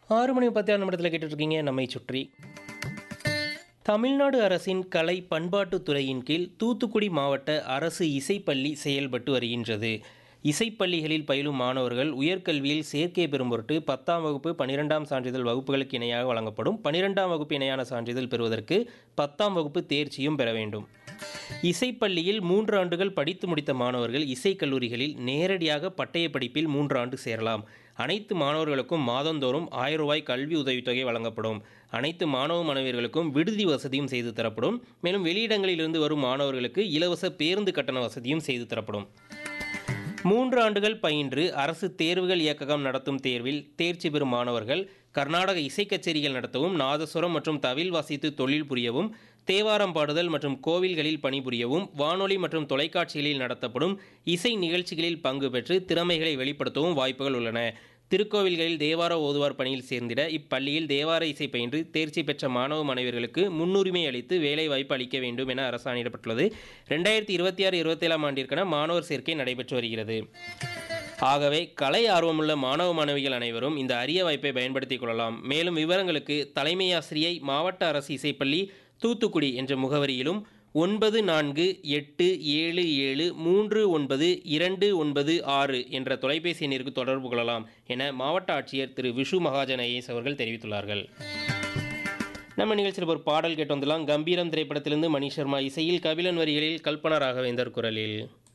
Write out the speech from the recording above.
ஆறு மணி பத்தாயிரம் நிமிடத்தில் கேட்டுட்ருக்கீங்க நம்மை சுற்றி தமிழ்நாடு அரசின் கலை பண்பாட்டுத் துறையின் கீழ் தூத்துக்குடி மாவட்ட அரசு இசைப்பள்ளி செயல்பட்டு வருகின்றது இசைப்பள்ளிகளில் பயிலும் மாணவர்கள் உயர்கல்வியில் சேர்க்கை பெறும் பொருட்டு பத்தாம் வகுப்பு பன்னிரெண்டாம் சான்றிதழ் வகுப்புகளுக்கு இணையாக வழங்கப்படும் பன்னிரெண்டாம் வகுப்பு இணையான சான்றிதழ் பெறுவதற்கு பத்தாம் வகுப்பு தேர்ச்சியும் பெற வேண்டும் இசைப்பள்ளியில் மூன்று ஆண்டுகள் படித்து முடித்த மாணவர்கள் இசைக்கல்லூரிகளில் நேரடியாக பட்டய படிப்பில் மூன்று ஆண்டு சேரலாம் அனைத்து மாணவர்களுக்கும் மாதந்தோறும் ஆயிரம் ரூபாய் கல்வி உதவித்தொகை வழங்கப்படும் அனைத்து மாணவ மாணவியர்களுக்கும் விடுதி வசதியும் செய்து தரப்படும் மேலும் வெளியிடங்களிலிருந்து வரும் மாணவர்களுக்கு இலவச பேருந்து கட்டண வசதியும் செய்து தரப்படும் மூன்று ஆண்டுகள் பயின்று அரசு தேர்வுகள் இயக்ககம் நடத்தும் தேர்வில் தேர்ச்சி பெறும் மாணவர்கள் கர்நாடக இசைக் கச்சேரிகள் நடத்தவும் நாதசுரம் மற்றும் தவில் வாசித்து தொழில் புரியவும் தேவாரம் பாடுதல் மற்றும் கோவில்களில் பணிபுரியவும் வானொலி மற்றும் தொலைக்காட்சிகளில் நடத்தப்படும் இசை நிகழ்ச்சிகளில் பங்கு பெற்று திறமைகளை வெளிப்படுத்தவும் வாய்ப்புகள் உள்ளன திருக்கோவில்களில் தேவார ஓதுவார் பணியில் சேர்ந்திட இப்பள்ளியில் தேவார இசை பயின்று தேர்ச்சி பெற்ற மாணவ மாணவியர்களுக்கு முன்னுரிமை அளித்து வேலை வாய்ப்பு அளிக்க வேண்டும் என அரசாணையிடப்பட்டுள்ளது ரெண்டாயிரத்தி இருபத்தி ஆறு இருபத்தேழாம் ஆண்டிற்கான மாணவர் சேர்க்கை நடைபெற்று வருகிறது ஆகவே கலை ஆர்வமுள்ள மாணவ மாணவிகள் அனைவரும் இந்த அரிய வாய்ப்பை பயன்படுத்திக் கொள்ளலாம் மேலும் விவரங்களுக்கு தலைமை ஆசிரியை மாவட்ட அரசு இசைப்பள்ளி தூத்துக்குடி என்ற முகவரியிலும் ஒன்பது நான்கு எட்டு ஏழு ஏழு மூன்று ஒன்பது இரண்டு ஒன்பது ஆறு என்ற தொலைபேசி எண்ணிற்கு தொடர்பு கொள்ளலாம் என மாவட்ட ஆட்சியர் திரு விஷு மகாஜன் ஐஏஎஸ் அவர்கள் தெரிவித்துள்ளார்கள் நம்ம நிகழ்ச்சியில் ஒரு பாடல் கேட்டு வந்துடலாம் கம்பீரம் திரைப்படத்திலிருந்து மணி சர்மா இசையில் கபிலன் வரிகளில் கல்பனா ராகவேந்தர் குரலில்